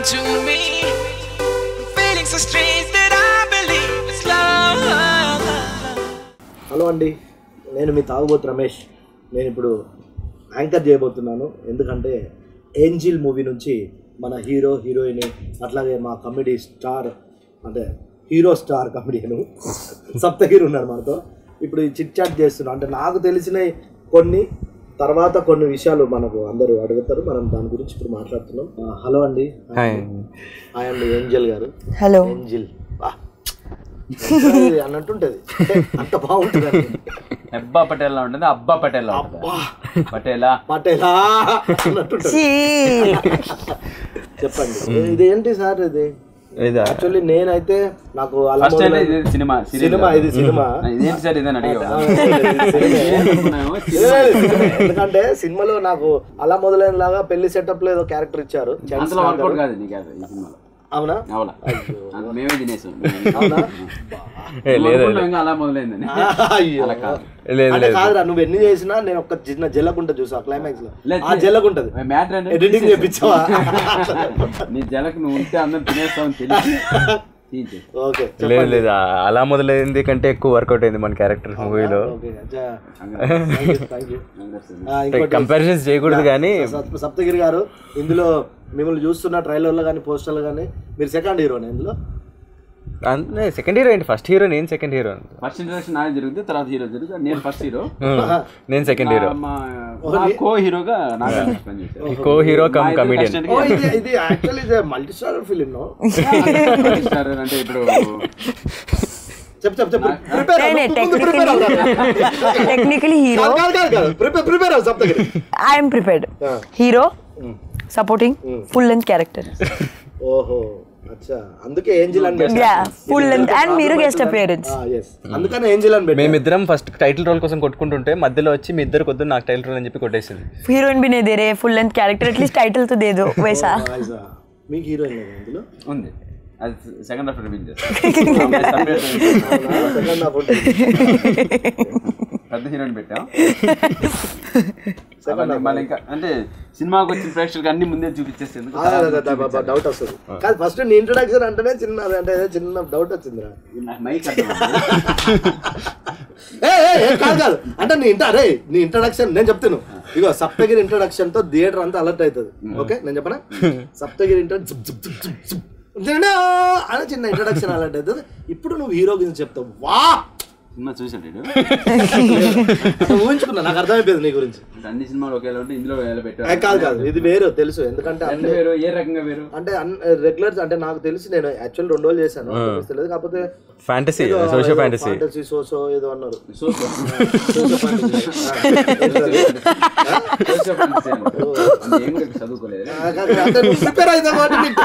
to me. Feeling so strange that I believe it's love. Hello అండి నేను మీ తాగుబోతు రమేష్ నేను ఇప్పుడు యాంకర్ చేయబోతున్నాను ఎందుకంటే ఏంజిల్ మూవీ నుంచి మన హీరో హీరోయిన్ అట్లాగే మా కమెడీ స్టార్ అంటే హీరో స్టార్ కమెడియన్ సప్తగిరి ఉన్నాడు మనతో ఇప్పుడు ఈ చిట్ చాట్ చేస్తున్నాం అంటే నాకు తెలిసిన కొన్ని తర్వాత కొన్ని విషయాలు మనకు అందరూ అడుగుతారు మనం దాని గురించి ఇప్పుడు మాట్లాడుతున్నాం ఆ, హలో అండి హాయ్ అండి ఏంజల్ గారు హలో ఏంజిల్ వా. అన్నట్టుంటది అంటే అంత బాగుంటుంది హెబ్బా పటేల్లా ఉంటుంది అబ్బా పటేల్లా ఉంటుంది పటేలా పటేలా అన్నట్టుంటది చెప్పండి ఇదేంటి సార్ ఇది యాక్చువల్లీ నేనైతే నాకు అలా ఫస్ట్ అయితే మొదలైంది- ఇది సినిమా serial సినిమా ఇది సినిమా ఇదేంటి సార్ ఇదని అడిగావు ఆ, ఇదే సినిమా. ఎందుకంటే సినిమాలో నాకు అలా మొదలైన లాగా పెళ్లి సెటప్ లో ఏదో క్యారెక్టర్ ఇచ్చారు అంతలో వర్కౌట్ కాదు నీకు అది ఈ సినిమాలో అవునా అవలా అది మేమే తినేసాం అవునా నువ్వు అనుకుంటావు ఇంకా అలా మొదలైందని అయ్యో. అలా కాదు అంటే కాదురా నువ్వు ఎన్ని చేసినా నేను ఒక చిన్న జల్లకుంటా చూసా క్లైమాక్స్ లో లేదు, ఆ జల్లకుంటది మ్యాటర్ అంటే ఎడిటింగ్ చేపించావా నీ జలకు నువ్వు ఉంటే అందరం తినేస్తావని తెలిసి తీయించే ఓకే లేదు లేదు ఆ- అలా మొదలైంది కంటే ఎక్కువ వర్కౌట్ అయింది మన క్యారెక్టర్ మూవీలో ఓకే థ్యాంక్ యూ ఇంకోటి కంపారిజన్స్ చేయకూడదు కానీ సప్- సప్తగిరి గారు ఇందులో మిమ్మల్ని చూస్తున్న ట్రైలర్లో కానీ పోస్టర్లో కానీ మీరు సెకండ్ హీరోనే ఇందులో సెకండ్ హీరో ఏంటి ఫస్ట్ హీరో నేను సెకండ్ హీరో ఫస్ట్ ఇంట్రడక్షన్ నాది జరుగుతుంది తర్వాత హీరో జరుగుతుంది నేను ఫస్ట్ హీరో నేను సెకండ్ హీరో మా కో హీరోగా నాకు ఎక్స్ప్లెయిన్ చేశారు కో హీరో కమ్ మా ఇద్దరు కమిడియన్ కష్టం ఓ, ఇది ఇది యాక్చువల్లీ ఇది మల్టీ స్టార్ ఫిలిం నో ఏంటి స్టార్ అంటే ఇప్పుడు చెప్పు చెప్పు చెప్పు prepare technically hero prepare prepare అవ్వు Saptagiri I'm prepared hero supporting full length character ఓహో అచ్చా అందుకే ఏంజిల్ అని పెట్టారు. యా ఫుల్ లెంత్ అండ్ మీరు గెస్ట్ అపియరెన్స్ ఆ, yes. అందుకనే ఏంజిల్ అని పెట్టారు. మేమిద్దరం ఫస్ట్ టైటిల్ రోల్ కోసం కొట్టుకుంటుంటే మధ్యలో వచ్చి మీ ఇద్దరు కొద్దు నాకు టైటిల్ రోల్ అని చెప్పి కొట్టేసింది हीरोइन भी नहीं दे रहे full length character at least title तो दे दो वैसा Nice ఆ. మీకు హీరోయిన్ లేదా ఇందులో ఉంది అది second half reveal second half ఉంటుంది పెద్ద హీరోని పెట్టాం అవన్నీ మళ్ళీ ఇంకా అంటే సినిమాకి వచ్చిన ప్రేక్షకులకు అన్ని ముందే చూపించేస్తే ఎందుకు? డౌట్ వస్తుంది కాదు ఫస్ట్ నీ ఇంట్రొడక్షన్ అంటేనే చిన్న అంటే ఏదో చిన్న డౌట్ వచ్చిందిరా నాకు మైక్ అర్థం అవ్వదు. ఏ, ఏ, ఏ, కాదు కాదు అంటే నీ ఇంట అరే నీ ఇంట్రడక్షన్ నేను చెప్తాను ఇగో సప్తగిరి ఇంట్రడక్షన్ తో థియేటర్ అంతా అలర్ట్ అవుతుంది ఓకే నేను చెప్పనా సప్తగిరి ఇంటర్ జుప్ జుప్ జుప్ జుప్ జుప్. దిడా అని చిన్న ఇంట్రడక్షన్ అలర్ట్ అవుతుంది ఇప్పుడు నువ్వు హీరో గురించి చెప్తావు వా సినిమా చూసాడు వీడు. అంటే ఊహించుకున్నా నాకు అర్థమైపోయింది నీ గురించి అంటే అన్ని సినిమాలు ఒకేలా ఉంటే ఇందులో ఎలా ఏ, పెట్టారు కాదు కాదు ఇది వేరు తెలుసు ఎందుకంటే ఎంత అన్ని వేరు ఏ రకంగా వేరు అంటే రెగ్యులర్ అంటే నాకు తెలిసి నేను యాక్చువల్ రెండు రోజులు చేశాను తెలుసు తెలియదు కాకపోతే ఫ్యాంటసీ ఏదో- సోషల్ ఏదో ఫ్యాంటసీ fantasy, సోసో ఏదో అన్నారు సో సోషల్ fantasy. ఏం కూడా చదువుకోలేదు ఆ, కాదు, అంటే నువ్వు ప్రిపేర్ అవుతావు కాబట్టి నీకు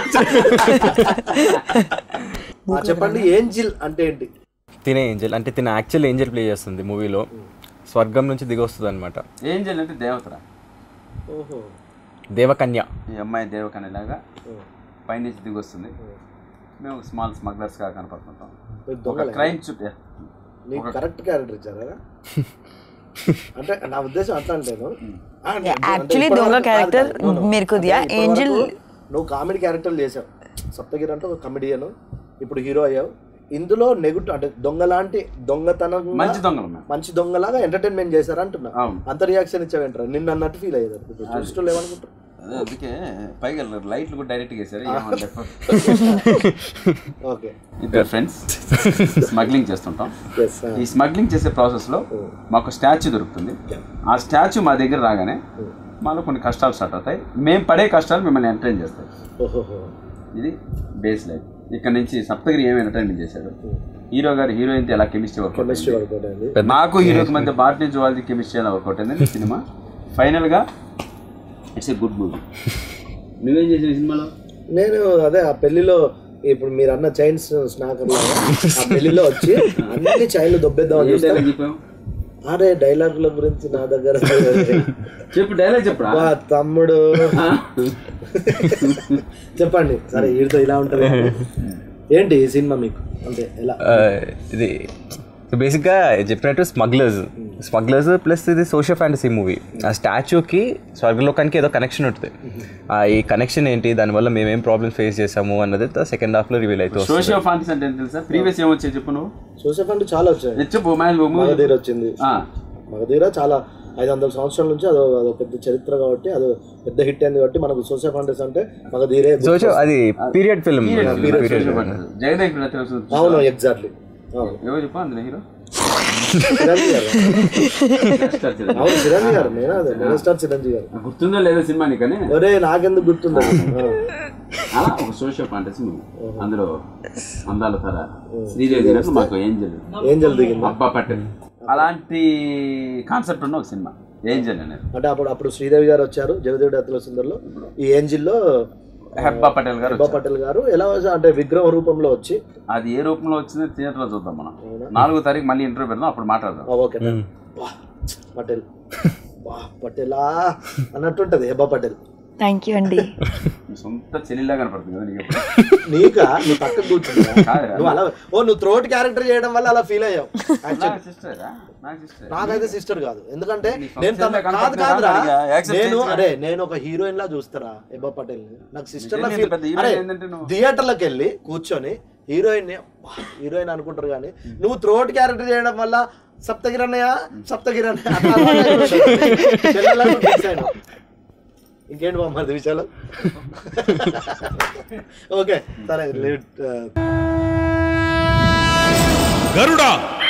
ఆ, చెప్పండి ఏంజిల్ అంటే ఏంటి తినే ఏంజల్ అంటే తిన యాక్చువల్ ఏంజల్ ప్లే చేస్తుంది మూవీలో స్వర్గం నుంచి దిగి వస్తుంది అనమాట ఏం చేయాలంటే దేవతరా ఓహో దేవకన్య ఈ అమ్మాయి దేవకనేలాగా పైనుంచి దిగి వస్తుంది మేము స్మాల్ స్మగ్లర్స్ గా కనపడుతుంటాం మీరు ఒక దొంగలే క్రైమ్ చుట్టూ నీకు కరెక్ట్ క్యారెక్టర్ ఇచ్చారా అంటే నా ఉద్దేశం అట్లా అంటేను ఆ, అంటే actually ఇప్పటివరకు దొంగ కాదు, character కాదు, no, no. మీరు కొద్దిగా అంటే ఇప్పటివరకు angel- నువ్వు కామెడీ క్యారెక్టర్లు చేసావు సప్తగిరి అంటే ఒక కమెడియన్ ఇప్పుడు హీరో అయ్యావు ఇందులో నెగిటివ్ అంటే దొంగ లాంటి దొంగతనం మంచి దొంగలు మేము మంచి దొంగలాగా ఎంటర్టైన్మెంట్ చేశారు అంటున్నా అవును. అంత రియాక్షన్ ఇచ్చావేంటారు నిన్న అన్నట్టు ఫీల్ అయ్యేది ఇప్పుడు చూసిన ఏమనుకుంటారు అదే అందుకే పైగా లైట్లు కూడా డైరెక్ట్ వేసారు ఓకే ఇద్దరు ఫ్రెండ్స్ స్మగ్లింగ్ చేస్తుంటాం ఎస్ ఈ స్మగ్లింగ్ చేసే ప్రాసెస్లో మాకు స్టాచ్యూ దొరుకుతుంది ఆ స్టాచ్యూ మా దగ్గర రాగానే మాలో కొన్ని కష్టాలు స్టార్ట్ అవుతాయి మేము పడే కష్టాలు మిమ్మల్ని ఎంటర్టైన్ చేస్తాయి ఓహోహో ఇది బేస్ లైఫ్ ఇక్కడ నుంచి సప్తగిరి ఏమి ఎంటర్టైన్మెంట్ చేశాడు హీరో గారు హీరోయిన్తో ఎలా కెమిస్ట్రీ వర్క్ కెమిస్ట్రీ వర్కౌట్ అయింది నాకు హీరోకి మధ్య బాటనీ జువాలజీ కెమిస్ట్రీ ఎలా వర్కౌట్ అయింది సినిమా ఫైనల్గా ఇట్స్ ఏ గుడ్ మూవీ నువ్వేం చేసిన సినిమాలో నేను అదే ఆ పెళ్లిలో ఇప్పుడు మీరు అన్న చైన్స్ స్నాకర్ లాగా ఆ పెళ్లిలో వచ్చి అన్ని చైన్లు దొబ్బేద్దాం ఏం చూస్తే డైలాగ్ చెప్పావు అరే డైలాగుల గురించి నా దగ్గర చెప్పు డైలాగ్ చెప్పురా వా తమ్ముడు చెప్పండి సరే వీడితో ఇలా ఉంటుంది ఏంటి ఈ సినిమా మీకు అంటే ఎలా ఆ, ఇది సో బేసిక్గా చెప్పినట్టు స్మగ్లర్స్ స్మగ్లర్స్ ప్లస్ ఇది సోషల్ ఫ్యాంటసీ మూవీ ఆ స్టాచ్యూకి స్వర్గలోకానికి ఏదో కనెక్షన్ ఉంటుంది ఆ ఈ కనెక్షన్ ఏంటి దానివల్ల మేమేం ప్రాబ్లమ్స్ ఫేస్ చేసాము అన్నది సెకండ్ హాఫ్లో రివీల్ అవుతుంది సోషియో ఫాంటిస్ అంటే ఏంటి తెలుసా ప్రీవియస్ ఏమొచ్చాయి చెప్పు నువ్వు జోసెఫ్ అంటే చాలా వచ్చాయి చెప్పు మహేష్ బాబు మగధీర వచ్చింది ఆ. మగధీర చాలా ఐదు వందల సంవత్సరాల నుంచి అదో అదో పెద్ద చరిత్ర కాబట్టి అదో పెద్ద హిట్ అయింది కాబట్టి మనకు సోషల్ ఫండెస్ అంటే మగధీరే గుర్తు సోషల్ అది పీరియడ్ ఫిల్మ్ జగదేక్ కూడా తెలుసు అవును ఎగ్జాక్ట్లీ అవును ఎవరు చెప్పు అందులో హీరో చిరంజీవి గారు అవును చిరంజీవి గారు నేనా అదే మెగాస్టార్ చిరంజీవి గారు గుర్తుందో లేదో సినిమా నీకని ఒరే నాకెందుకు గుర్తుండదు ఆ. అలా ఒక సోషల్ ఫాంటసీ మూవీ అందులో అందాల తర శ్రీదేవి దినట్లు మాకు ఏంజల్ ఏంజల్ దిగింది అబ్బా పట్టెల్ అలాంటి కాన్సెప్ట్ ఉన్న ఒక సినిమా ఏంజల్ అనేది అంటే అప్పుడు అప్పుడు శ్రీదేవి గారు వచ్చారు జగదేవుడి అతుల సుందర్లో ఈ ఏంజిల్లో హెబ్బా పటేల్ గారు అబ్బా పటేల్ గారు ఎలా వచ్చారు అంటే విగ్రహం రూపంలో వచ్చి అది ఏ రూపంలో వచ్చిందో థియేటర్లో చూద్దాం మనం నాలుగో తారీఖు మళ్ళీ ఇంటర్వ్యూ పెడదాం అప్పుడు మాట్లాడదాం ఆ, ఓకే వా, పటేల్ వా పటేలా అన్నట్టుంటది హెబ్బా పటేల్ థ్యాంక్ యూ అండి నీ సొంత చెల్లిలా కనపడుతుంది కదా నీకు నీకా నువ్వు పక్కన కూర్చున్నా కాదురా. నువ్వు అలా ఓ నువ్వు త్రోట్ క్యారెక్టర్ చేయడం వల్ల అలా ఫీల్ అయ్యావు నాకు సిస్టరా నాకు సిస్టర్ నాకైతే సిస్టర్ కాదు ఎందుకంటే నీ నేను తన సొంత కాదు కనపడుతుందా కాదురా అడిగా, accept నేను చేయొచ్చుగా. అరే నేను ఒక హీరోయిన్ లా చూస్తారా ఎబ్బా పటేల్ ని నాకు సిస్టర్ లా నిజంగా ఫీల్ ఇంత పెద్ద heroine అరే ఏంటంటే నువ్వు? థియేటర్లకు వెళ్ళి కూర్చొని హీరోయిన్ ని హీరోయిన్ అనుకుంటారు కానీ నువ్వు త్రోట్ క్యారెక్టర్ చేయడం వల్ల సప్తగిరి అన్నయ్య సప్తగిరి అన్నయ్య అట్లా అలవాటు చెల్లెళ్ళని fix అయినా. ఇంకేంటి బామ్మ విషయాలు ఓకే సరే leave it, uh, గరుడా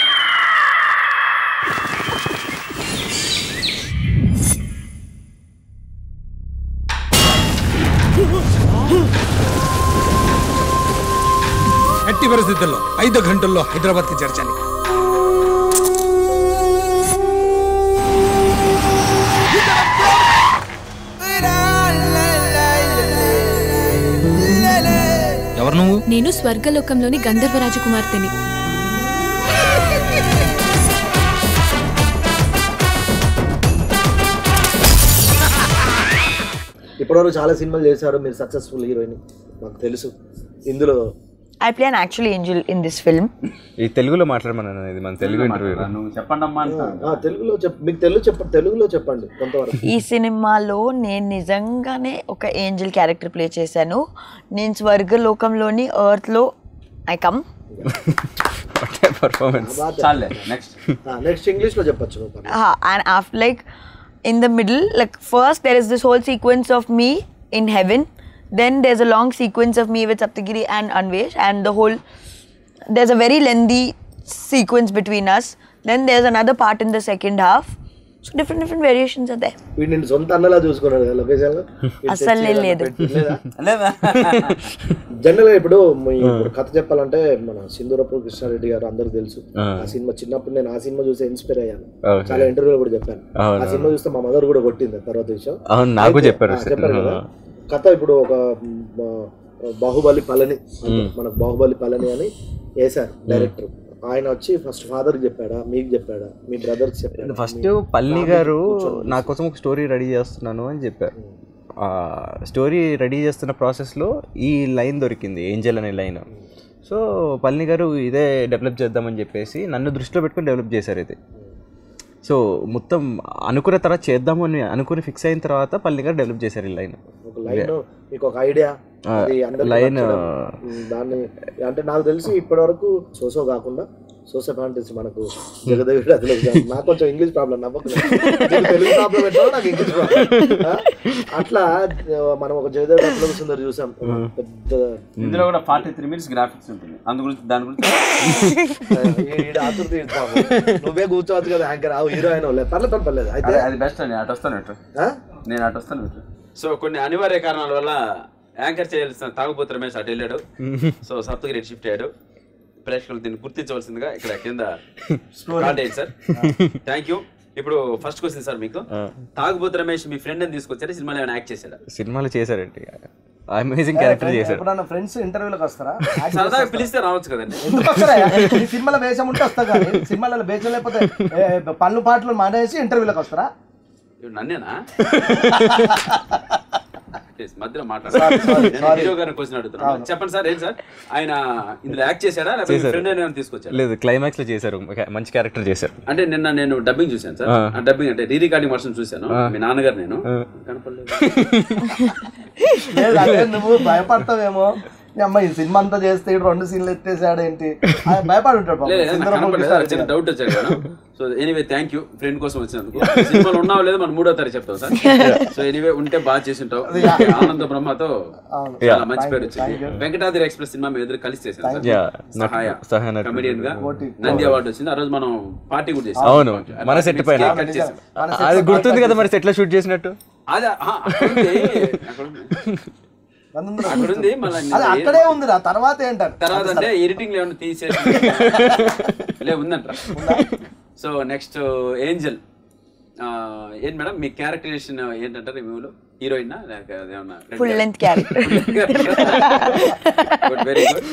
ఎట్టి పరిస్థితుల్లో ఐదు గంటల్లో హైదరాబాద్కి చేర్చాలి ఎవరు నువ్వు నేను స్వర్గలోకంలోని గంధర్వ రాజకుమార్తెని ఇప్పటివరకు చాలా సినిమాలు చేశారు మీరు సక్సెస్ఫుల్ హీరోయిన్ మాకు తెలుసు ఇందులో I play an actually angel in this film ఈ తెలుగులో మాట్లాడమన్నాను ఇది మన తెలుగు ఇంటర్వ్యూ నువ్వు చెప్పండి అమ్మా అంటాను ఆ, తెలుగులో చెప్ మీకు తెలుగు చెప్పండి తెలుగులో చెప్పండి కొంతవరకు ఈ సినిమాలో నేను నిజంగానే ఒక ఏంజల్ క్యారెక్టర్ ప్లే చేశాను నేను స్వర్గలోకంలోని ఎర్త్లో ఐ కమ్ పర్ఫార్మెన్స్ చాలే నెక్స్ట్ నెక్స్ట్ ఇంగ్లీష్ లో చెప్పొచ్చు నువ్వు పర్లేదు. uh, and after like in the middle like first there is this whole sequence of me in heaven then there's a long sequence of me with saptagiri and anvesh and the whole there's a very lengthy sequence between us then there's another part in the second half so different different variations are there వీడు నిన్ను సొంత అన్నలా చూసుకున్నాడు కదా location లో అస్సలు లేదు. లేదా general గా ఇప్పుడు మీ ఇప్పుడు కథ చెప్పాలంటే మన సింధూరపు కృష్ణారెడ్డి గారు అందరికి తెలుసు ఆ. ఆ సినిమా చిన్నప్పుడు నేను ఆ సినిమా చూసి ఇన్స్పైర్ అయ్యాను Okay. చాలా ఇంటర్వ్యూలో కూడా చెప్పాను అవును. ఆ సినిమా చూస్తే మా మదర్ కూడా కొట్టింది ఆ తర్వాత విషయం అవును నాకు అయితే- చెప్పారు ఆ, చెప్పారు కదా కథ ఇప్పుడు ఒక మ, బాహుబలి పళని మనకు బాహుబలి పళని అని వేశారు డైరెక్టర్ ఆయన వచ్చి ఫస్ట్ ఫాదర్ చెప్పాడా మీకు చెప్పాడా మీ బ్రదర్కి చెప్పాడా ఫస్ట్ పల్లి గారు నా కోసం ఒక స్టోరీ రెడీ చేస్తున్నాను అని చెప్పారు ఆ స్టోరీ రెడీ చేస్తున్న ప్రాసెస్లో ఈ లైన్ దొరికింది ఏంజల్ అనే లైన్ సో పల్లి గారు ఇదే డెవలప్ చేద్దామని చెప్పేసి నన్ను దృష్టిలో పెట్టుకొని డెవలప్ చేశారు ఇది సో మొత్తం అనుకున్న తర్వాత చేద్దాము అని అనుకుని ఫిక్స్ అయిన తర్వాత పల్లి గారు డెవలప్ చేశారు ఈ లైన్ ఒక లైన్ మీకు ఒక ఐడియా ఆ, అది అందరికీ line, నచ్చడం, ఆ, ఉమ్, దాన్ని అంటే నాకు తెలిసి ఇప్పటి వరకు సోసో కాకుండా సోసో ఫ్యాంటసీ మనకు జగదేవి అదిలో నాకు కొంచెం ఇంగ్లీష్ ప్రాబ్లం నవ్వకు నీకు తెలుగు ప్రాబ్లం ఎట్లా నాకు ఇంగ్లీష్ ప్రాబ్లం అట్లా ఆ, మనం ఒక జగదేవి అదిలో సుందర్ చూసాం పెద్ద ఇందులో కూడా ఫార్టీ త్రీ మినిట్స్ గ్రాఫిక్స్ ఉంటుంది అందు గురించి దాని గురించి ఈడ ఆతురత ఈడు పాపం. నువ్వే కూర్చోవచ్చు కదా యాంకర్ ఆవు హీరో అయినా లేదు పర్లేదు పర్లేదు, పర్లేదు అయితే అదే అది బెస్ట్ అండి అటు వస్తాను ఇటు ఆ? నేను అటు వస్తాను ఇటు సో కొన్ని అనివార్య కారణాల వల్ల యాంకర్ చేయాల్సిన తాగుబోతు రమేష్ అటు వెళ్ళాడు సో సప్తగిరి షిఫ్ట్ అయ్యాడు ప్రేక్షకులు దీన్ని గుర్తించవలసిందిగా ఇక్కడ కింద కాంటాక్ట్ సార్ థ్యాంక్ యూ ఇప్పుడు ఫస్ట్ క్వశ్చన్ సార్ మీకు తాగుబోతు రమేష్ మీ ఫ్రెండ్ అని తీసుకొచ్చారు సినిమాలో ఏమైనా యాక్ట్ చేశాడా సినిమాలో చేశారండి అమేజింగ్ క్యారెక్టర్ చేశారు ఎప్పుడన్నా ఫ్రెండ్స్ ఇంటర్వ్యూలకు వస్తారా సరదాగా పిలిస్తే రావచ్చు కదండి ఎందుకు వస్తారా? ఈ సినిమాలో వేషం ఉంటే వస్తా కానీ సినిమాలలో వేషం లేకపోతే ఏ, పన్ను పాటలు మానేసి ఇంటర్వ్యూలకు వస్తారా ఇప్పుడు నన్నేనా పెట్టేసి మధ్యలో మాట్లాడారు హీరో గారిని క్వశ్చన్ అడుగుతున్నాను చెప్పండి సార్ ఏంటి సార్ ఆయన ఇందులో యాక్ట్ చేశాడా లేకపోతే చేశారు. ఫ్రెండ్ ఏమైనా తీసుకొచ్చారు లేదు క్లైమాక్స్ లో చేశారు ఒక మంచి క్యారెక్టర్ చేశారు అంటే నిన్న నేను డబ్బింగ్ చూశాను సార్ ఆ డబ్బింగ్ అంటే రీ రికార్డింగ్ వర్షన్ చూశాను మీ నాన్నగారు నేను కనపడలేదు లేదు, అదే నువ్వు భయపడతావేమో ఈ అమ్మాయి ఈ సినిమా అంతా చేస్తే ఈడు రెండు సీన్లు ఎత్తేసాడు ఏంటి ఆయన భయపడుంటాడు పాపం. లేదు, నాకు సింగరపూర్ కనపడలేదు. పిస్తాడు చిన్న కదా. డౌట్ వచ్చాడు కదా so anyway thank you friend కోసం వచ్చినందుకు సినిమాలో ఉన్నావు లేదు మన మూడో తారీఖు చెప్తావు సార్ సో ఎనీవే ఉంటే బాగా చేసి ఉంటావు ఆనంద బ్రహ్మతో అవును. చాలా మంచి పేరు వచ్చింది వెంకటాద్రి ఎక్స్ప్రెస్ సినిమా మేము ఎదురు కలిసి చేశాను సార్ Yeah. సహాయ సహాయ నటుడు. కమెడియన్ గా నంది అవార్డు వచ్చింది ఆ రోజు మనం పార్టీ కూడా చేసాం అవును మన సెట్ పైన Cake cut చేసాం. అది గుర్తుంది కదా మరి సెట్ లో షూట్ చేసినట్టు అదే ఆ, అక్కడ ఉంది, అక్కడ ఉంది. నందన అక్కడ ఉంది మళ్ళీ అది అక్కడే ఉంది రా తర్వాత ఏంటారు తర్వాత అంటే ఎడిటింగ్ ఏమన్నా తీసేసి లే ఉందంట సో నెక్స్ట్ ఏంజల్ ఏంటి మేడం మీ క్యారెక్టరేషన్ ఏంటంటారు ఈ మూవీలో హీరోయిన్ లేక అదేమన్నా full length character good very good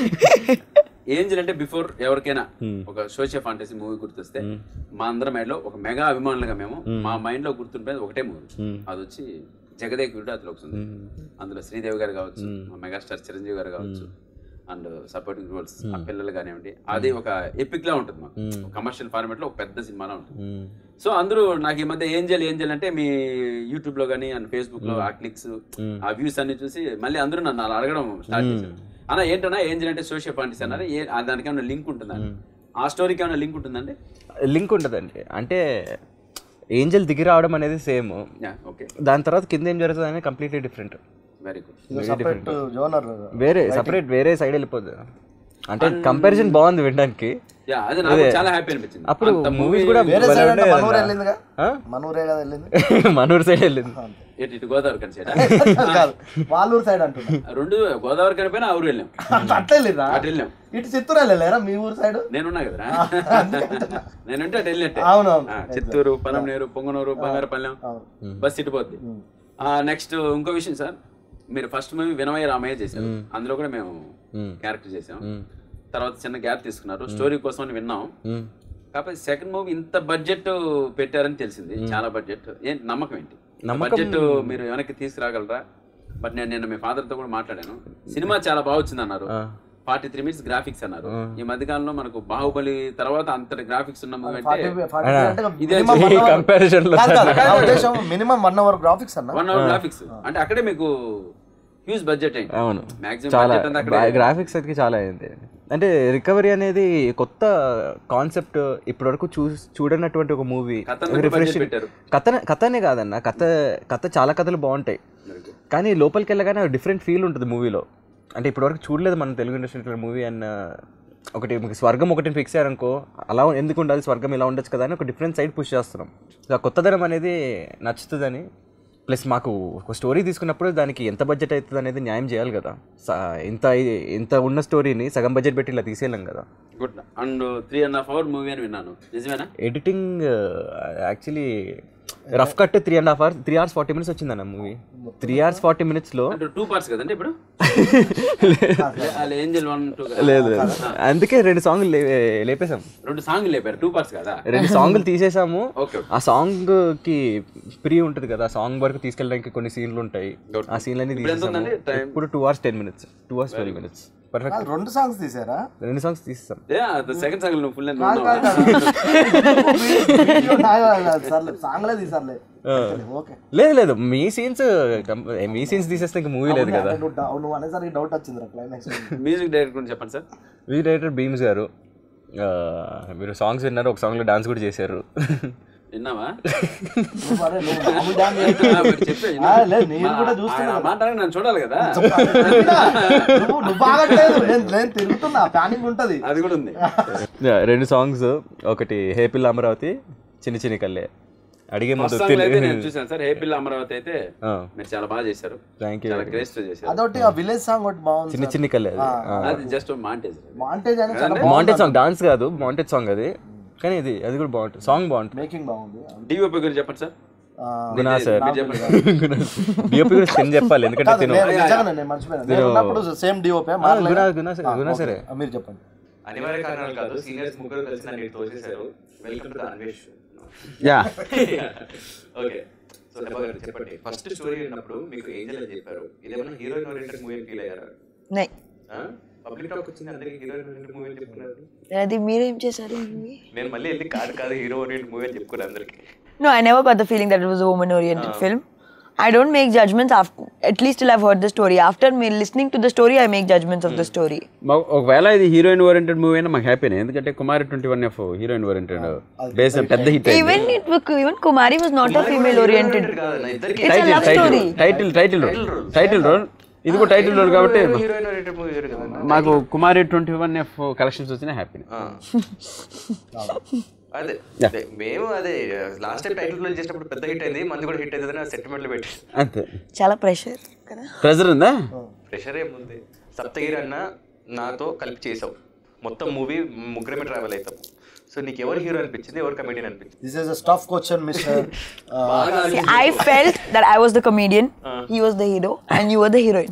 angel అంటే బిఫోర్ ఎవరికైనా ఒక సోషియల్ ఫాంటసీ మూవీ గుర్తొస్తే మా అందరం మైండ్ లో ఒక మెగా అభిమానులుగా మేము మా మైండ్ లో గుర్తుండేది ఒకటే మూవీ అది వచ్చి జగదేక్ వీరుడు అతను వస్తుంది అందులో శ్రీదేవి గారు కావచ్చు మా మెగాస్టార్ చిరంజీవి గారు కావచ్చు అండ్ సపోర్టింగ్ రోల్స్ ఆ పిల్లలు కానివ్వండి అది ఒక ఎపిక్ లా ఉంటుంది మాకు కమర్షియల్ ఫార్మాట్ లో ఒక పెద్ద సినిమాలా ఉంటుంది సో అందరూ నాకు ఈ మధ్య ఏంజల్ ఏంజల్ అంటే మీ యూట్యూబ్ లో కానీ అండ్ ఫేస్బుక్ లో ఆ క్లిక్స్ ఆ వ్యూస్ అన్ని చూసి మళ్ళీ అందరూ నన్ను అలా అడగడం స్టార్ట్ చేశారు అన్న ఏంటన్నా ఏంజల్ అంటే సోషల్ ఫాంటసీ అన్నారు ఏ ఆ దానికి ఏమైనా లింక్ ఉంటుందండి ఆ స్టోరీకి ఏమైనా లింక్ ఉంటుందండి లింక్ ఉంటుందండి అంటే ఏంజల్ దిగి రావడం అనేది సేమ్ యా ఓకే దాని తర్వాత కింద ఏం జరుగుతుంది అనేది completely different very good separate genre వేరే సపరేట్ వేరే సైడ్ వెళ్ళిపోద్ది అంటే కంపారిజన్ బాగుంది వినడానికి యా అది నాకు చాలా హ్యాపీ అనిపించింది అప్పుడు అంత మూవీస్ movie కూడా వేరే భలే సైడ్ అంటే ఉండేది మనూరు అన్న. వెళ్ళిందిగా ఆ? మనూరే కదా వెళ్ళింది మనూరు సైడ్ వెళ్ళింది ఏంటి ఇటు గోదావరి కనిసేట కాదు వాళ్ళూరు సైడ్ అంటున్నా రెండు గోదావరి కనిపోయినా ఆ ఊరు వెళ్ళాం అట్లా వెళ్ళిరా అటు వెళ్ళాం ఇటు చిత్తూరు వెళ్ళలేరా మీ ఊరు సైడ్ నేనున్నా కదరా నేనుంటే అటు వెళ్ళినట్టే అవునవును ఆ, చిత్తూరు పలంనేరు పొంగనూరు బంగారపల్లెం అవును బస్ ఇటు పోద్ది నెక్స్ట్ ఇంకో విషయం సార్ మీరు ఫస్ట్ మూవీ వినమయ్య రామయ్య చేశారు అందులో కూడా మేము క్యారెక్టర్ చేసాం తర్వాత చిన్న గ్యాప్ తీసుకున్నారు స్టోరీ కోసం అని విన్నాం కాకపోతే సెకండ్ మూవీ ఇంత బడ్జెట్ పెట్టారని తెలిసింది చాలా బడ్జెట్ ఏంటి నమ్మకం ఏంటి బడ్జెట్ మీరు వెనక్కి తీసుకురాగలరా బట్ నేను నిన్న మీ father తో కూడా మాట్లాడాను సినిమా చాలా బాగా వచ్చింది అన్నారు ఫార్టీ త్రీ మినిట్స్ గ్రాఫిక్స్ అన్నారు ఈ మధ్య కాలంలో మనకు బాహుబలి తర్వాత అంతటి గ్రాఫిక్స్ ఉన్న మూవీ అంటే ఇదే కంపారిజన్ లో మినిమం వన్ అవర్ గ్రాఫిక్స్ అన్న వన్ అవర్ గ్రాఫిక్స్ అంటే అక్కడే మీకు హ్యూజ్ బడ్జెట్ అయింది అవును మాక్సిమం చాలా బడ్జెట్ అంతా అక్కడే గ్రాఫిక్స్ అయితే చాలా అయింది అంటే రికవరీ అనేది కొత్త కాన్సెప్ట్ ఇప్పటివరకు చూ చూడనటువంటి ఒక మూవీ కథను బట్టి budget పెట్టారు. కథ కథనే కాదన్న కథ కథ చాలా కథలు బాగుంటాయి కానీ లోపలికి వెళ్ళగానే డిఫరెంట్ ఫీల్ ఉంటుంది మూవీలో అంటే ఇప్పటివరకు చూడలేదు మన తెలుగు ఇండస్ట్రీ మూవీ అన్న ఒకటి మీకు స్వర్గం ఒకటి ఫిక్స్ అయ్యారనుకో అలా ఎందుకు ఉండాలి స్వర్గం ఇలా ఉండొచ్చు కదా అని ఒక డిఫరెంట్ సైడ్ పుష్ చేస్తున్నాం సో ఆ కొత్తదనం అనేది నచ్చుతుందని ప్లస్ మాకు ఒక స్టోరీ తీసుకున్నప్పుడు దానికి ఎంత బడ్జెట్ అవుతుంది అనేది న్యాయం చేయాలి కదా స- ఇంత ఇంత ఉన్న స్టోరీని సగం బడ్జెట్ పెట్టి ఇలా తీసేయలేం కదా good and three and half hour movie అని విన్నాను నిజమేనా editing actually rough cut three and half hours three hours forty minutes వచ్చిందన్న మూవీ త్రీ అవర్స్ ఫార్టీ మినిట్స్లో అంటే టూ పార్ట్స్ కదండి ఇప్పుడు ఏంజల్ వన్ టూ లేదు లేదు అందుకే రెండు సాంగ్లు లే- లేపేశాం రెండు సాంగ్ లేపారు టూ పార్ట్స్ కదా రెండు సాంగ్లు తీసేసాము ఓకే ఆ సాంగ్ కి ప్రీ ఉంటుంది కదా ఆ సాంగ్ వరకు తీసుకెళ్ళడానికి కొన్ని సీన్లు ఉంటాయి ఆ సీన్లన్నీ ఇప్పుడు ఎంత ఉందండి తీసేసాము time? ఇప్పుడు two hours ten minutes two hours twelve minutes perfect రెండు సాంగ్స్ తీసారా రెండు సాంగ్స్ తీసేసాం సెకండ్ సాంగ్ నువ్వు ఫుల్ లెంత్ సర్లే సాంగ్లే తీసారులే ఓకే లేదు లేదు మీ సీన్స్ మీ సీన్స్ తీసేస్తే ఇంకా మూవీ లేదు కదా నువ్వు డౌ- నువ్వు అనేసరికి డౌట్ వచ్చింది క్లైమాక్స్ మ్యూజిక్ డైరెక్టర్ గురించి చెప్పండి సార్ వీ డైరెక్టర్ బీమ్స్ గారు ఆ, మీరు సాంగ్స్ విన్నారు ఒక సాంగ్లో డాన్స్ కూడా చేశారు విన్నావా నువ్వు మరి నువ్వు మామూలు డాన్స్ ఆ, మరి చెప్పే, ఆ, లేదు, నేను కూడా చూస్తున్నా ఆయన మాట్లాడక నేను చూడాలి కదా నువ్వు నువ్వు బాగట్లేదు నేను నేను తిరుగుతున్నా ప్లానింగ్ ఉంటది అది కూడా ఉంది Yeah, రెండు సాంగ్స్ ఒకటి హే పిల్ల అమరావతి చిన్ని చిన్ని కల్లే అడిగే ముందు ఫస్ట్ సాంగ్ అయితే నేను చూసాను సార్ హేపిల్ అమరావతి అయితే ఆ. మీరు చాలా బాగా చేశారు థ్యాంక్ యూ చాలా గ్రేస్ తో చేశారు అదొకటి ఆ విలేజ్ సాంగ్ ఒకటి బాగుంది చిన్ని చిన్ని కల్లే అది అది జస్ట్ మాంటేజ్ మాంటేజ్ అని చాలా మాంటెడ్ సాంగ్ డాన్స్ కాదు మాంటెడ్ సాంగ్ అది కానీ ఇది అది కూడా బాగుంటుంది సాంగ్ బాగుంటుంది మేకింగ్ బాగుంది డిఓపి గురించి చెప్పండి సార్ ఆ, గునా సార్ మీరు చెప్పండి డిఓపి గురించి తిని చెప్పాలి ఎందుకంటే కాదు, తిను నేను నిజంగానే నేను మర్చిపోయాను నేను ఉన్నప్పుడు సేమ్ డిఓపే గునా గునా సరే గునా సరే మీరు చెప్పండి అనివార్య కారణాలు కాదు సీనియర్స్ ముగ్గురు కలిసి నన్ను ఇటు తోసేశారు welcome to Anvesh yeah okay so Reba గారు చెప్పండి ఫస్ట్ స్టోరీ విన్నప్పుడు మీకు ఏంజల్ అని చెప్పారు ఇదేమన్నా హీరోయిన్ ఓరియంటెడ్ మూవీ ఫీల్ అయ్యారా నై పబ్లిక్ టాక్ వచ్చింది అందరికి హీరోయిన్ ఓరియంటెడ్ మూవీ అని చెప్తున్నారు అది మీరేం చేశారు నేను మళ్ళీ వెళ్ళి కాదు కాదు హీరో ఓరియంటెడ్ మూవీ అని చెప్పుకున్నాను అందరికి No, I never got the feeling that it was a woman oriented film. I don't make judgments after, at least till I've heard the story. After me listening to the story, I make judgments of the story. మా- ఒకవేళ ఇది heroine oriented movie అయినా మాకు హ్యాపీనే ఎందుకంటే Kumari twenty one F heroine oriented base పెద్ద hit Even it, even Kumari was not a female oriented. కాదన్న ఇద్దరికి It's a love story. Title title role title role ఇది కూడా టైటిల్ రోల్ కాబట్టి హీరోయిన్ ఓరియంటెడ్ మూవీ వేరు కదన్న మాకు Kumari twenty one F collections వచ్చినా హ్యాపీ ఆ. అదే అదే, మేము అదే లాస్ట్ టైం టైటిల్ రిలీజ్ చేసినప్పుడు పెద్ద హిట్ అయింది మంది కూడా హిట్ అయింది సెంటిమెంట్లు పెట్టి అంతే Chala pressure. కదా ప్రెజర్ ఉందా ప్రెషర్ ఏముంది సప్తగిరి అన్న నాతో కలిపి చేసావు మొత్తం మూవీ ముగ్గురమే ట్రావెల్ అవుతాం సో నీకు ఎవరు హీరో అనిపించింది ఎవరు కమెడియన్ అనిపించింది this is a stuff question mister See, I felt that I was the comedian, he was the hero, and you were the heroine.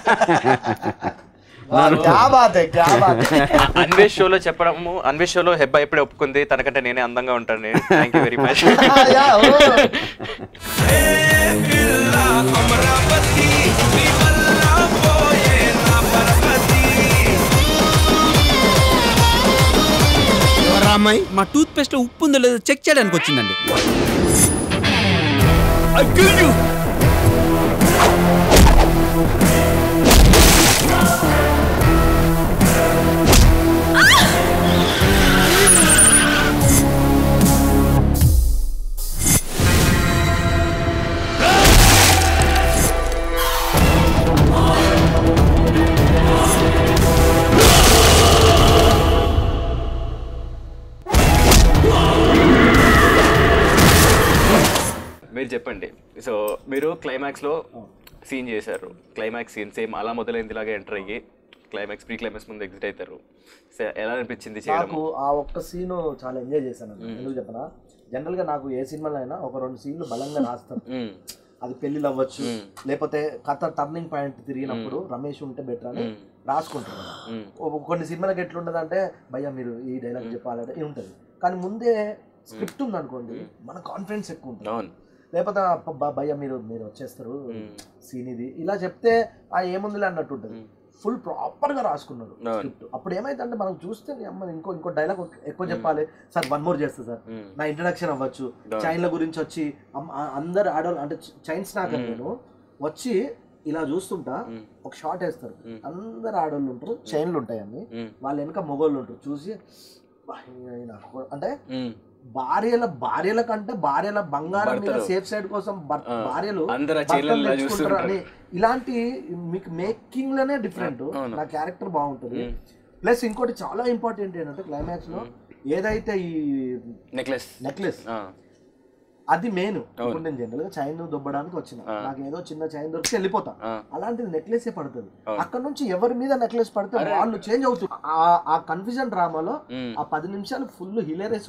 క్యా బాత్ హై క్యా బాత్ హై అన్వేష్ షోలో చెప్పడము అన్వేష్ షోలో హెబ్బా ఎప్పుడే ఒప్పుకుంది తనకంటే నేనే అందంగా ఉంటాను నేను thank you very much yeah ఓ అమరావతి మీ వల్ల పోయే నా పరపతి ఎవరా అమ్మాయి మా టూత్ పేస్ట్ లో ఉప్పు ఉందో లేదో చెక్ చేయడానికి వచ్చిందండి I kill you. మీరు చెప్పండి సో మీరు క్లైమాక్స్ లో సీన్ చేశారు క్లైమాక్స్ సీన్ సేమ్ అలా మొదలైంది ఇలాగే ఎంటర్ అయ్యి క్లైమాక్స్ ప్రీ క్లైమాక్స్ ముందు ఎగ్జిట్ అవుతారు సో ఎలా అనిపించింది చేయడం నాకు ఆ ఒక్క సీన్ చాలా ఎంజాయ్ చేశాను అన్న. ఎందుకు చెప్పనా జనరల్ గా నాకు ఏ సినిమాలో అయినా ఒక రెండు సీన్లు బలంగా రాస్తాను మ్మ్. అది పెళ్లిలు అవ్వచ్చు లేకపోతే కథ టర్నింగ్ పాయింట్ తిరిగినప్పుడు రమేష్ ఉంటే బెటర్ అని రాసుకుంటాను ఒక- కొన్ని సినిమాలకు ఎట్లుంటది అంటే భయ్యా మీరు ఈ డైలాగ్ చెప్పాలంటే ఇది ఉంటుంది కానీ ముందే స్క్రిప్ట్ ఉంది అనుకోండి మన కాన్ఫిడెన్స్ ఎక్కువ ఉంటుంది అవును లేకపోతే "అప్ప బ- భయ్యా మీరు మీరు వచ్చేస్తారు సీన్ ఇది ఇలా చెప్తే ఆ ఏముందిలే అన్నట్టు ఉంటుంది ఫుల్ ప్రాపర్ గా రాసుకున్నాడు అవును. స్క్రిప్ట్ అప్పుడు ఏమైందంటే మనం చూస్తే "నీ అమ్మ ఇంకో ఇంకో డైలాగ్ ఎక్కువ చెప్పాలి సార్ వన్ మోర్ చేస్తా సార్ నా ఇంట్రడక్షన్ అవ్వచ్చు చైన్ల గురించి వచ్చి అమ్- ఆ- అందరు ఆడవాళ్ళు అంటే చైన్ స్నాకర్ నేను వచ్చి ఇలా చూస్తుంటా ఒక షార్ట్ వేస్తారు అందరు ఆడవాళ్ళు ఉంటారు చైన్లు ఉంటాయి అన్ని వాళ్ళ వెనక మొగోళ్ళు ఉంటారు చూసి "బా, ఈయన కొ-" అంటే మ్మ్. భార్యల భార్యల కంటే భార్యల బంగారం మీద భర్తలు. సేఫ్ సైడ్ కోసం భర్- ఆ, భార్యలు అందరు ఆ భర్తలు చీరలను ఇలా తెచ్చుకుంటారు అని చూస్తుంటారు. ఇలాంటి మీకు మేకింగ్ లోనే డిఫరెంట్ అవును. నా క్యారెక్టర్ బాగుంటుంది ప్లస్ ఇంకోటి చాలా ఇంపార్టెంట్ ఏంటంటే క్లైమాక్స్ లో ఏదైతే ఈ నెక్లెస్ నెక్లెస్ ఆ. అది మెయిన్ ఇప్పుడు నేను జనరల్ గా చైన్ దొబ్బడానికి వచ్చిన నాకు ఏదో చిన్న చైన్ దొరికి వెళ్ళిపోతా అలాంటిది నెక్లెస్ ఏ పడుతుంది అక్కడ నుంచి ఎవరి మీద నెక్లెస్ పడితే వాళ్ళు చేంజ్ అవుతుంది ఆ- ఆ కన్ఫ్యూజన్ డ్రామాలో ఆ పది నిమిషాలు ఫుల్ హిలేరియస్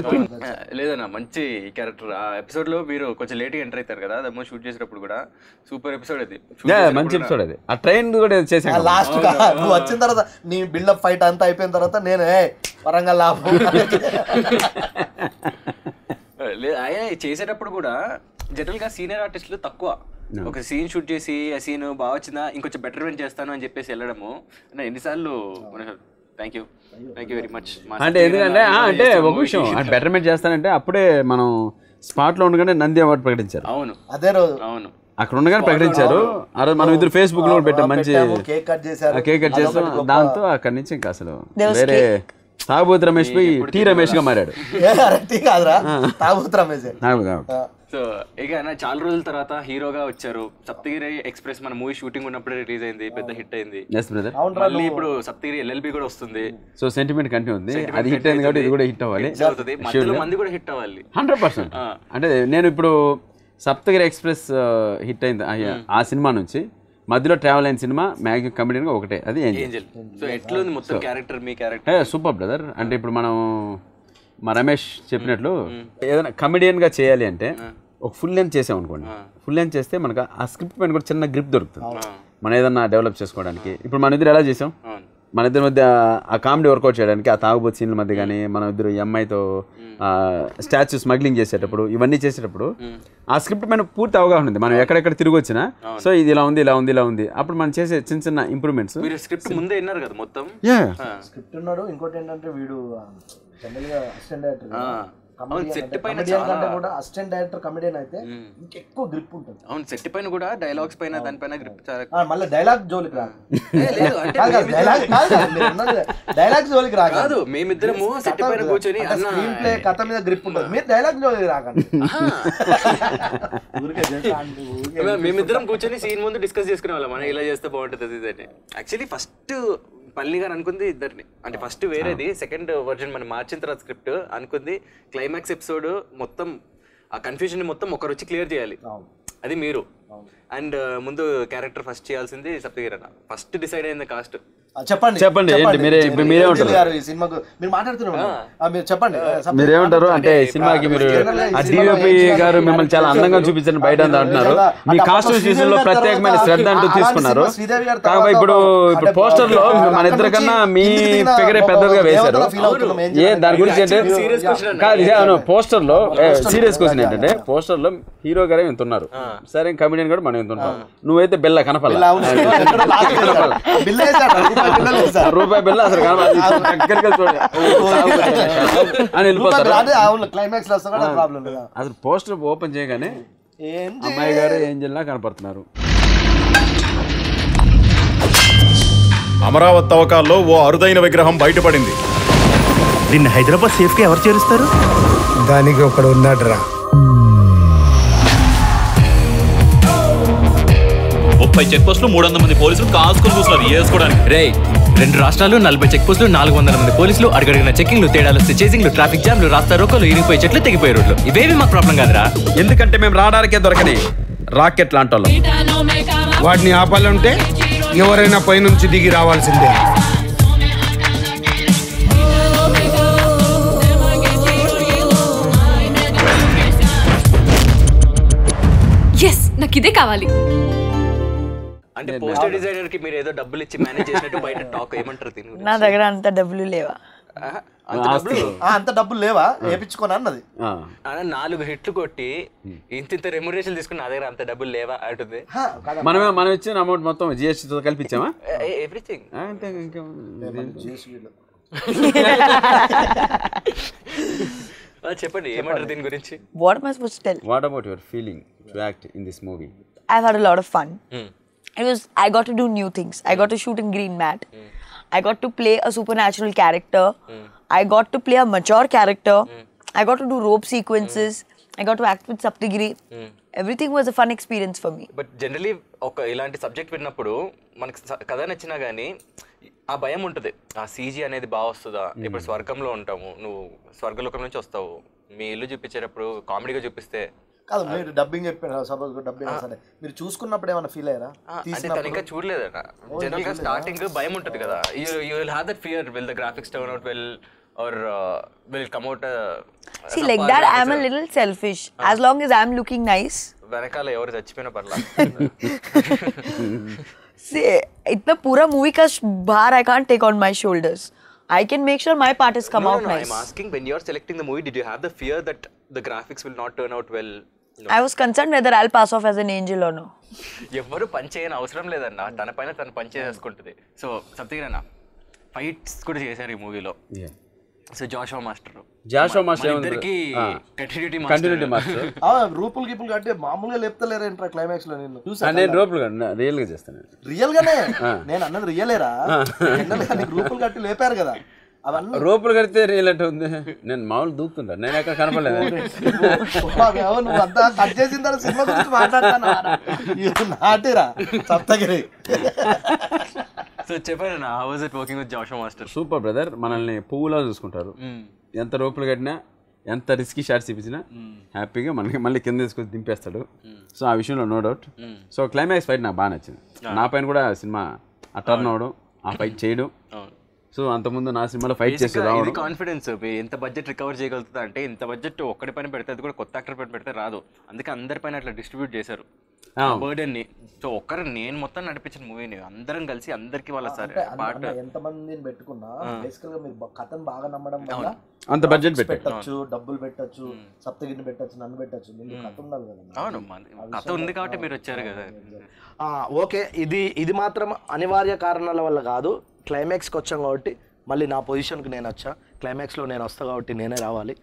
ఆ, లేదన్న మంచి క్యారెక్టర్ ఆ ఎపిసోడ్ లో మీరు కొంచెం లేట్ గా ఎంటర్ అవుతారు కదా అదమ్మో షూట్ చేసేటప్పుడు కూడా సూపర్ ఎపిసోడ్ అది Shoot యా, చేసేటప్పుడు మంచి కూడా- ఎపిసోడ్ అది ఆ ట్రైన్ కూడా చేసాం కదా. లాస్ట్ గా నువ్వు వచ్చిన తర్వాత నీ బిల్డప్ ఫైట్ అంతా అయిపోయిన తర్వాత నేను ఏ వరంగల్ లాభం లే- ఆయన చేసేటప్పుడు కూడా జనరల్ గా సీనియర్ ఆర్టిస్టులు తక్కువ ఒక సీన్ షూట్ చేసి ఆ సీన్ బాగా వచ్చిందా ఇంకొంచెం బెటర్మెంట్ చేస్తాను అని చెప్పేసి వెళ్ళడము అంటే ఎన్నిసార్లు thank you thank you very much అంటే ఎందుకంటే ఆ, అంటే ఒక విషయం బెటర్మెంట్ చేస్తానంటే అప్పుడే మనం స్పాట్ లో ఉండగానే నంది అవార్డు ప్రకటించారు అవును అదే రోజు అవును అక్కడ ఉండగానే ప్రకటించారు ఆ రోజు మనం ఇద్దరు ఫేస్బుక్ లో కూడా పెట్టాం మంచి కేక్ కట్ చేశారు కేక్ కట్ చేస్తాం అదొకటి గొప్ప- దాంతో అక్కడి నుంచి ఇంకా అసలు There was వేరే తాగుబోతు రమేష్ పోయి టీ రమేష్ గా మారాడు ఏ అరటి కాదురా తాగుతు రమేష్ నాకు కాదు. సో ఇక ఆయన చాలా రోజుల తర్వాత హీరోగా వచ్చారు సప్తగిరి ఎక్స్ప్రెస్ మన మూవీ షూటింగ్ ఉన్నప్పుడే రిలీజ్ అయింది పెద్ద హిట్ అయింది ఎస్ బ్రదర్ మళ్ళీ ఇప్పుడు సప్తగిరి ఎల్ఎల్బి కూడా వస్తుంది సో సెంటిమెంట్ కంటిన్యూ ఉంది అది హిట్ అయింది కాబట్టి ఇది కూడా హిట్ అవ్వాలి Hit అవుతుంది మధ్యలో మంది కూడా హిట్ అవ్వాలి హండ్రెడ్ పర్సెంట్ అంటే నేను ఇప్పుడు సప్తగిరి ఎక్స్ప్రెస్ హిట్ అయింది ఆ- ఆ సినిమా నుంచి మధ్యలో ట్రావెల్ అయిన సినిమా మ్యాక్సిమం కమెడియన్ గా ఒకటే అది ఏంజల్ ఏంజల్ సో ఎట్లుంది మొత్తం క్యారెక్టర్ మీ క్యారెక్టర్ సూపర్ బ్రదర్ అంటే ఇప్పుడు మనం మా రమేష్ చెప్పినట్లు ఏదైనా కమెడియన్ గా చేయాలి అంటే ఒక ఫుల్ లెంత్ చేసాం అనుకోండి ఫుల్ లెంత్ చేస్తే మనకు ఆ స్క్రిప్ట్ పైన కూడా చిన్న గ్రిప్ దొరుకుతుంది మనం ఏదన్నా డెవలప్ చేసుకోవడానికి ఇప్పుడు మన ఇద్దరు ఎలా చేసాం మన ఇద్దరి మధ్య ఆ కామెడీ వర్కౌట్ చేయడానికి ఆ తాగుబోతు సీన్ల మధ్య కానీ మనం ఇద్దరు ఈ అమ్మాయితో స్టాచ్యూ స్మగ్లింగ్ చేసేటప్పుడు ఇవన్నీ చేసేటప్పుడు ఆ స్క్రిప్ట్ పైన పూర్తి అవగాహన ఉంది మనం ఎక్కడెక్కడ తిరిగి వచ్చినా సో ఇది ఇలా ఉంది ఇలా ఉంది ఇలా ఉంది అప్పుడు మనం చేసే చిన్న చిన్న ఇంప్రూవ్మెంట్స్ మీరు స్క్రిప్ట్ ముందే విన్నారు కదా మొత్తం స్క్రిప్ట్ ఉన్నాడు ఇంకోటి ఏంటంటే వీడు జనరల్ గా అసిస్టెంట్ డైరెక్టర్ అవును, set పైన కంటే చాలా- కూడా అసిస్టెంట్ డైరెక్టర్ కమెడియన్ అయితే ఇంకెక్కువ గ్రిప్ ఉంటుంది అవును సెట్ పైన కూడా డైలాగ్స్ పైన దానిపైన గ్రిప్ చాలా ఆ, మళ్ళీ డైలాగ్ జోలికి రా ఏ, లేదు అంటే డైలాగ్ డైలాగ్ జోలికి రా కాదు మేమిద్దరము సెట్ పైన కూర్చొని అన్న స్క్రీన్ ప్లే కథ మీద గ్రిప్ ఉంటుంది మీరు డైలాగ్ జోలికి రాకండి ఊరికే చేస్తా అంటే ఊరికే మే- మేమిద్దరం కూర్చొని సీన్ ముందు డిస్కస్ చేసుకునే వాళ్ళం మనం ఇలా చేస్తే బాగుంటుంది అది ఇది అని యాక్చువల్లీ ఫస్ట్ పల్లి గారు అనుకుంది ఇద్దరిని అంటే ఫస్ట్ వేరేది సెకండ్ వర్జన్ మనం మార్చిన తర్వాత స్క్రిప్ట్ అనుకుంది క్లైమాక్స్ ఎపిసోడ్ మొత్తం ఆ కన్ఫ్యూజన్ మొత్తం ఒకరు వచ్చి క్లియర్ చేయాలి అది మీరు అండ్ ముందు క్యారెక్టర్ ఫస్ట్ చేయాల్సింది సప్తగిరి అన్న ఫస్ట్ డిసైడ్ అయింది కాస్ట్ ఆ, చెప్పండి చెప్పండి, ఏంటి? మీరే- ఇప్పుడు మీరే ఏంజిల్ ఉంటారు. గారు ఈ సినిమాకు మీరు మాట్లాడుతున్నారు ఆ, మీరు చెప్పండి ఆ, చెప్పండి. మీరేమంటారు అంటే సినిమాకి మీరు ఆ డిఓపి గారు మిమ్మల్ని చాలా అందంగా చూపించండి బయట అంతా అంటున్నారు మీ కాస్ట్యూమ్స్ విషయంలో ప్రత్యేకమైన శ్రద్ధ అంటూ తీసుకున్నారు కాకపోతే ఇప్పుడు ఇప్పుడు పోస్టర్ లో మన ఇద్దరి కన్నా మీ ఫిగరే పెద్దగా వేశారు ఏ దాని గురించి అంటే కాదు ఇదే అవును పోస్టర్ లో సీరియస్ క్వశ్చన్ ఏంటంటే పోస్టర్ లో హీరో గారే ఇంత ఉన్నారు సరే కమెడియన్ కూడా మనం ఇంత ఉంటాం నువ్వైతే బెల్ల కనపడాలి బిల్ వేశాడు, రూపాయి బిల్లు వేశాడు. రూపాయి బిల్ల అసలు కనపడాలి దగ్గరికి వెళ్ళి చూడండి. అని వెళ్ళిపోతారు రూపాయి అదే అవును క్లైమాక్స్ లో వస్తా కూడా ప్రాబ్లం లేదా అసలు పోస్టర్ ఓపెన్ చేయగానే ఏంటి అమ్మాయి గారు ఏంజల్లా కనపడుతున్నారు అమరావతి తవ్వకాల్లో ఓ అరుదైన విగ్రహం బయటపడింది దీన్ని హైదరాబాద్ సేఫ్గా ఎవరు చేరుస్తారు దానికి ఒకడు ఉన్నాడు రా ముప్పై చెక్ పోస్టులు మూడు వందల మంది పోలీసులు కాసుకొని చూస్తున్నారు వేసుకోవడానికి రే రెండు రాష్ట్రాలు నలభై చెక్ పోస్టులు నాలుగు వందల మంది పోలీసులు అడుగడిగిన చెకింగ్లు తేడాలు చేసింగ్లు ట్రాఫిక్ జామ్లు రాస్తా రోకోలు ఇరిగిపోయే చెట్లు తెగిపోయే రోడ్లు ఇవేవి మాకు ప్రాబ్లం కాదురా ఎందుకంటే మేము రావడానికే దొరకని రాకెట్ లాంటి వాళ్ళం వాటిని ఆపాలంటే ఎవరైనా పైనుంచి దిగి రావాల్సిందే ఎస్ నాకు ఇదే కావాలి అంటే పోస్టర్ డిజైనర్ కి మీరు ఏదో డబ్బులు ఇచ్చి మేనేజ్ చేసినట్టు బయట టాక్ ఏమంటారు దీని గురించి? నా దగ్గర అంత డబ్బులు లేవా ఆహా, అంత డబ్బులు ఆ, అంత డబ్బులు లేవా వేపించుకొని అన్నది అలా నాలుగు హిట్లు కొట్టి ఇంత ఇంత రెమ్యురేషన్ తీసుకుని నా దగ్గర అంత డబ్బులు లేవా అంటుంది మనమే మనం ఇచ్చిన అమౌంట్ మొత్తం జిఎస్టీతో కల్పించామా ఎవ్రీథింగ్ ఆ, అంతే ఇంకా చెప్పండి ఏమంటారు దీని గురించి What am I supposed to tell? What about your feeling to act in this movie I've had a lot of fun. It was I got to do new things. I got to shoot in green mat. I got to play a supernatural character. I got to play a mature character. I got to do rope sequences. I got to act with Saptagiri. Everything was a fun experience for me. But generally ఒక ఇలాంటి subject విన్నప్పుడు మనకి స- కథ నచ్చినా కానీ ఆ భయం ఉంటుంది ఆ సీజీ అనేది బాగా వస్తుందా ఇప్పుడు స్వర్గంలో ఉంటాము నువ్వు స్వర్గలోకం నుంచి వస్తావు మీ ఇల్లు చూపించేటప్పుడు కామెడీగా చూపిస్తే కాదు మీరు డబ్బింగ్ చెప్పారు సపోజ్ డబ్బింగ్ సరే మీరు చూసుకున్నప్పుడు ఏమైనా ఫీల్ అయ్యారా ఆ, అంటే తను ఇంకా చూడలేదట జనరల్ గా స్టార్టింగ్ భయం ఉంటుంది కదా you you will have that fear will the graphics turn out well or will come out See, like that, I'm a little selfish. As long as I'm looking nice. వెనకాల ఎవరు చచ్చిపోయినా పర్లా See, इतना पूरा movie का श- भार I can't take on my shoulders. I can make sure my part has come no, out no, no, nice. I'm asking when you're selecting the movie, did you have the fear that the graphics will not turn out well? No. I was concerned whether I'll pass off as an angel or no. ఎవ్వరు పని చేయని అవసరం లేదన్న తన పైన తను పని చేసుకుంటుంది సో సంథింగ్ అన్న ఫైట్స్ కూడా చేశారు ఈ మూవీలో so Joshua master Joshua master ఏమన్నారు? ఇద్దరికి ఆ. Continuity Continuity master. ఆ, రూపులు గిప్పులు కట్టి మామూలుగా లేపుతలేరేంట్రా క్లైమాక్స్ లో నేను ఆ, నేను రోపులు రియల్ గా చేస్తాను రియల్ గానే ఆ. నేను అన్నది రియలేరా జనరల్ గా నీకు రూపులు కట్టి లేపారు కదా అవన్నీ రోపులు కడితే రియల్ అంటే ఉంది నేను మామూలు దూకుతుంటా నేను ఎక్కడ కనపడలేదు బాగా నువ్వు అంతా కట్ చేసిన తర్వాత సినిమా గురించి మాట్లాడతాను నాటిరా సప్తగిరి సో చెప్పారు నా how was it working with Joshua master super brother మనల్ని పువ్వులా చూసుకుంటారు ఎంత రోపులు కట్టినా ఎంత రిస్కీ షాట్స్ ఇప్పించినా హ్యాపీగా మనకి మళ్ళీ కింద తీసుకొని దింపేస్తాడు సో ఆ విషయంలో no doubt so climax fight నాకు బాగా నచ్చింది నా పైన కూడా సినిమా ఆ టర్న్ అవడం ఆ ఫైట్ చేయడం సో అంతకుముందు నా సినిమాలో ఫైట్ చేసి ఇది రావడం కాన్ఫిడెన్స్ ఎంత బడ్జెట్ రికవర్ చేయగలుగుతుందా అంటే ఇంత బడ్జెట్ ఒక్కడి పైన పెడితే అది కూడా కొత్త యాక్టర్ పైన పెడితే రాదు అందుకే అందరి పైన అట్లా డిస్ట్రిబ్యూట్ చేశారు బర్డెన్ ని సో ఒక్కరు నేను మొత్తం నడిపించిన మూవీని అందరం కలిసి అందరికి వాళ్ళ సార్ అంటే అన్న- పాట అన్న ఎంతమందిని పెట్టుకున్నా ఆ. బేసికల్ గా మీరు బ- కథను బాగా నమ్మడం వల్ల అంత budget graphics పెట్టారు. పెట్టచ్చు డబ్బులు పెట్టచ్చు సప్తగిరిని పెట్టచ్చు నన్ను పెట్టచ్చు ముందు కథ ఉండాలి కదా అవును మన- కథ ఉంది కాబట్టి మీరు వచ్చారు కదా ఆ, ఓకే ఇది ఇది మాత్రం అనివార్య కారణాల వల్ల కాదు క్లైమాక్స్కి వచ్చాం కాబట్టి మళ్ళీ నా పొజిషన్కి నేను వచ్చా క్లైమాక్స్లో నేను వస్తా కాబట్టి నేనే రావాలి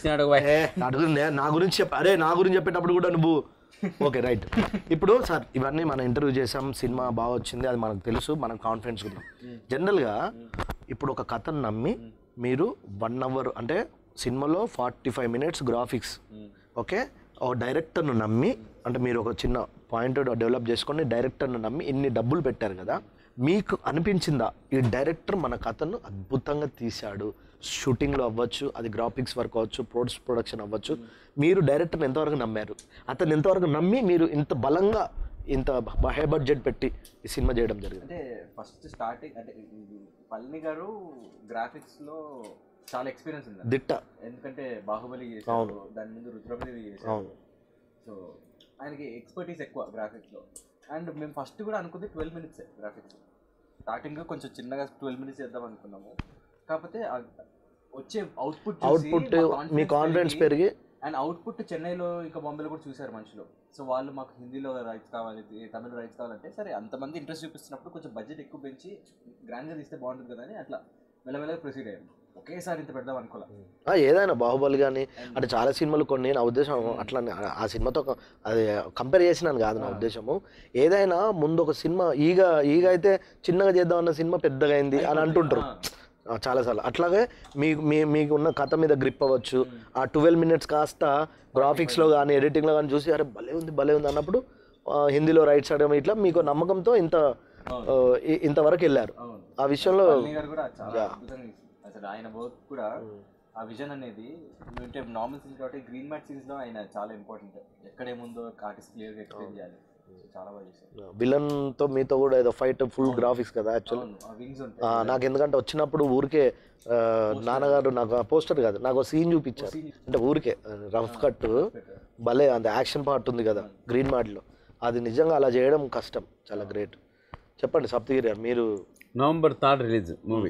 ఏ, అడుగు నే- నా గురించి చెప్ప అరే నా గురించి చెప్పేటప్పుడు కూడా నువ్వు ఓకే రైట్ ఇప్పుడు సార్ ఇవన్నీ మనం ఇంటర్వ్యూ చేసాం సినిమా బాగా వచ్చింది అది మనకు తెలుసు మనం కాన్ఫిడెన్స్ ఉన్నాం జనరల్గా ఇప్పుడు ఒక కథను నమ్మి మీరు వన్ అవర్ అంటే సినిమాలో forty five minutes graphics okay ఒక డైరెక్టర్ను నమ్మి అంటే మీరు ఒక చిన్న పాయింట్ డెవలప్ చేసుకొని డైరెక్టర్ను నమ్మి ఇన్ని డబ్బులు పెట్టారు కదా మీకు అనిపించిందా ఈ డైరెక్టర్ మన కథను అద్భుతంగా తీశాడు షూటింగ్లో అవ్వచ్చు అది గ్రాఫిక్స్ వర్క్ అవ్వచ్చు పోస్ట్ ప్రొడక్షన్ అవ్వచ్చు మీరు డైరెక్టర్ని ఎంతవరకు నమ్మారు అతను ఎంతవరకు నమ్మి మీరు ఇంత బలంగా ఇంత హై బడ్జెట్ పెట్టి ఈ సినిమా చేయడం జరిగింది అంటే ఫస్ట్ స్టార్టింగ్ అంటే ఇది పళని గారు గ్రాఫిక్స్ లో చాలా ఎక్స్పీరియన్స్ ఉంది దిట్ట. ఎందుకంటే బాహుబలి చేశారు అవును. దాని ముందు రుద్రమదేవి చేశారు అవును. సో ఆయనకి ఎక్స్పర్టీస్ ఎక్కువ గ్రాఫిక్స్ లో అండ్ మేము ఫస్ట్ కూడా అనుకుంది ట్వెల్వ్ మినిట్స్ గ్రాఫిక్స్ స్టార్టింగ్ కొంచెం చిన్నగా ట్వెల్వ్ మినిట్స్ చేద్దాం అనుకున్నాము కాకపోతే ఆ వచ్చే అవుట్పుట్ Output, మీ confidence పెరిగి అండ్ అవుట్పుట్ చెన్నైలో ఇంకా బాంబేలో కూడా చూశారు మనుషులు సో వాళ్ళు మాకు హిందీలో రైట్స్ కావాలి ఈ తమిళ రైట్స్ కావాలంటే సరే అంతమంది ఇంట్రెస్ట్ చూపిస్తున్నప్పుడు కొంచెం బడ్జెట్ ఎక్కువ పెంచి గ్రాండ్గా తీస్తే బాగుంటుంది కదా అని అట్లా మెల్లమెల్లగా ప్రొసీడ్ అయ్యాం ఒకేసారి ఇంత పెడదాం అనుకోలే ఆ, ఏదైనా బాహుబలి కానీ అంటే చాలా సినిమాలు కొన్ని నా ఉద్దేశం అట్లా ఆ సినిమాతో ఒక- అది కంపేర్ చేసినాను కాదు నా ఉద్దేశము ఏదైనా ముందు ఒక సినిమా ఈగ ఈగ అయితే చిన్నగా చేద్దాం అన్న సినిమా పెద్దగా అయింది అని అంటుంటారు ఆ, చాలాసార్లు అట్లాగే మీ మీ మీకు ఉన్న కథ మీద గ్రిప్ అవ్వచ్చు ఆ ట్వెల్వ్ మినిట్స్ కాస్త గ్రాఫిక్స్లో కానీ ఎడిటింగ్లో కానీ చూసి అరే భలే ఉంది భలే ఉంది అన్నప్పుడు ఆ, హిందీలో రైట్స్ అడగడం ఇట్లా మీకు నమ్మకంతో ఇంత ఆ, ఇ- ఇంతవరకు వెళ్ళారు ఆ విషయంలో పళని గారు కూడా చాలా Yeah. అద్భుతంగా తీశారు. అసలు ఆయన వర్క్ కూడా ఆ విజన్ అనేది అంటే నార్మల్ సీన్స్ కాబట్టి గ్రీన్ మ్యాట్ సీన్స్ లో ఆయన చాలా ఇంపార్టెంట్ ఎక్కడేముందో ఆర్టిస్ట్ క్లియర్ గా ఎక్స్ప్లెయిన్ చేయాలి So చాలా బాగా చేశారు విలన్ తో మీతో కూడా ఏదో ఫైట్ ఫుల్ గ్రాఫిక్స్ కదా యాక్చువల్ అవును, ఆ wings ఉంటాయి. నాకు ఎందుకంటే వచ్చినప్పుడు ఊరికే ఆ, నాన్నగారు నాకు పోస్టర్ కాదు నాకు సీన్ చూపించారు అంటే ఊరికే రఫ్ కట్ భలే అంత యాక్షన్ పార్ట్ ఉంది కదా గ్రీన్ మార్ట్లో అది నిజంగా అలా చేయడం కష్టం చాలా గ్రేట్ చెప్పండి సప్తగిరి గారు మీరు November third release movie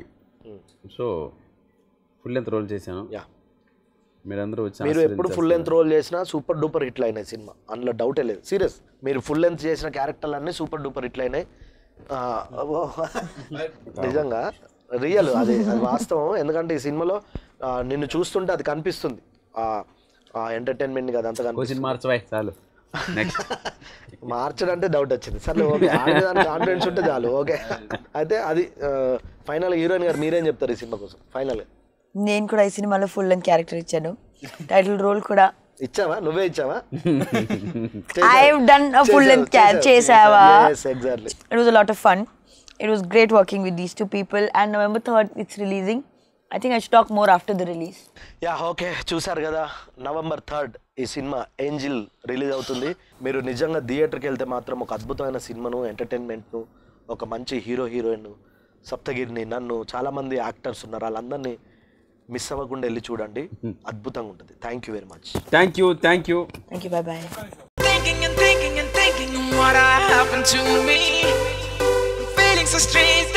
so full length role చేశాను యా మీరందరూ వచ్చి మీరు ఎప్పుడు ఫుల్ లెంత్ రోల్ చేసినా సూపర్ డూపర్ హిట్లు అయినాయి సినిమా అందులో డౌటే లేదు సీరియస్ మీరు ఫుల్ లెంత్ చేసిన క్యారెక్టర్లు అన్నీ సూపర్ డూపర్ హిట్లు అయినాయి ఆ, ఓ, నిజంగా రియల్ అది అది వాస్తవం ఎందుకంటే ఈ సినిమాలో ఆ, నిన్ను చూస్తుంటే అది కనిపిస్తుంది ఆ ఎంటర్టైన్మెంట్ కదా అంత క్వశ్చన్ కనిపిస్తుంది మార్చవా చాలు నెక్స్ట్ మార్చడం అంటే డౌట్ వచ్చింది సర్లే ఓకే దానికి కాన్ఫిడెన్స్ ఉంటే చాలు ఓకే అయితే అది ఫైనల్ హీరోయిన్ గారు మీరేం చెప్తారు ఈ సినిమా కోసం ఫైనల్ నేను కూడా ఈ సినిమాలో ఫుల్ అండ్ క్యారెక్టర్ ఇచ్చాను టైటిల్ రోల్ కూడా ఇచ్చావా నువ్వే ఇచ్చావా I have done a full length catch చేసావా exactly It was a lot of fun. It was great working with these two people. And November 3rd, it's releasing. I think I should talk more after the release. Yeah okay చూసారు కదా November third ఈ సినిమా angel release అవుతుంది మీరు నిజంగా థియేటర్కి వెళ్తే మాత్రం ఒక అద్భుతమైన సినిమాను ఎంటర్టైన్మెంట్ను ఒక మంచి హీరో హీరోయిన్ సప్తగిరిని నన్ను చాలామంది యాక్టర్స్ ఉన్నారు వాళ్ళందరినీ మిస్ అవ్వకుండా వెళ్ళి చూడండి అద్భుతంగా ఉంటుంది thank you very much thank you thank you Thank you. Bye bye. Thinking and thinking and thinking what happened to me. Feeling so strange